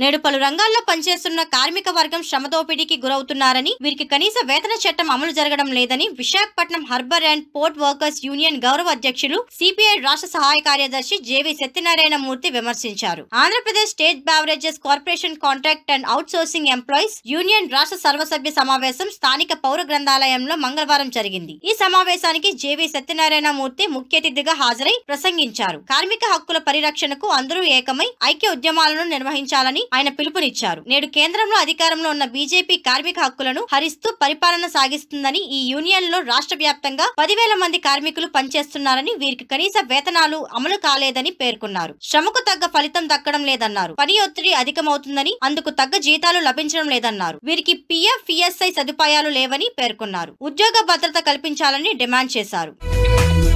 నేడు పలు రంగాల్లో పనిచేస్తున్న కార్మిక వర్గం శ్రమదోపిడీకి గురవుతున్నారని వీరికి కనీస వేతన చట్టం అమలు జరగడం లేదని Visakhapatnam harbour and port workers union గౌరవ అధ్యక్షులు సిపిఐ రాష్ట్ర సహాయ కార్యదర్శి జేవి సత్యనారాయణ మూర్తి విమర్శించారు Andhra Pradesh state beverages corporation contract and outsourcing employees union రాష్ట్ర సర్వసభ్య సమావేశం స్థానిక పౌర గ్రంథాలయంలో మంగళవారం జరిగింది ఈ సమావేశానికి జేవి సత్యనారాయణ మూర్తి ముఖ్య అతిథిగా హాజరై ప్రసంగించారు కార్మిక హక్కుల పరిరక్షణకు అందరూ ఏకమై ఐక్య ఉద్యమాలను నిర్వహించాలని ఆయన పిలుపునిచ్చారు నేడు కేంద్రంలో అధికారంలో ఉన్న బీజేపీ కార్మిక హక్కులను హరిస్తూ పరిపాలన సాగిస్తుందని ఈ యూనియన్ లో రాష్ట్ర వ్యాప్తంగా పదివేల మంది కార్మికులు పనిచేస్తున్నారని వీరికి కనీస వేతనాలు అమలు కాలేదని పేర్కొన్నారు శ్రమకు తగ్గ ఫలితం దక్కడం లేదన్నారు పని ఒత్తిడి అధికమవుతుందని అందుకు తగ్గ జీతాలు లభించడం లేదన్నారు వీరికి పిఎఫ్ పిఎస్ఐ సదుపాయాలు లేవని పేర్కొన్నారు ఉద్యోగ భద్రత కల్పించాలని డిమాండ్ చేశారు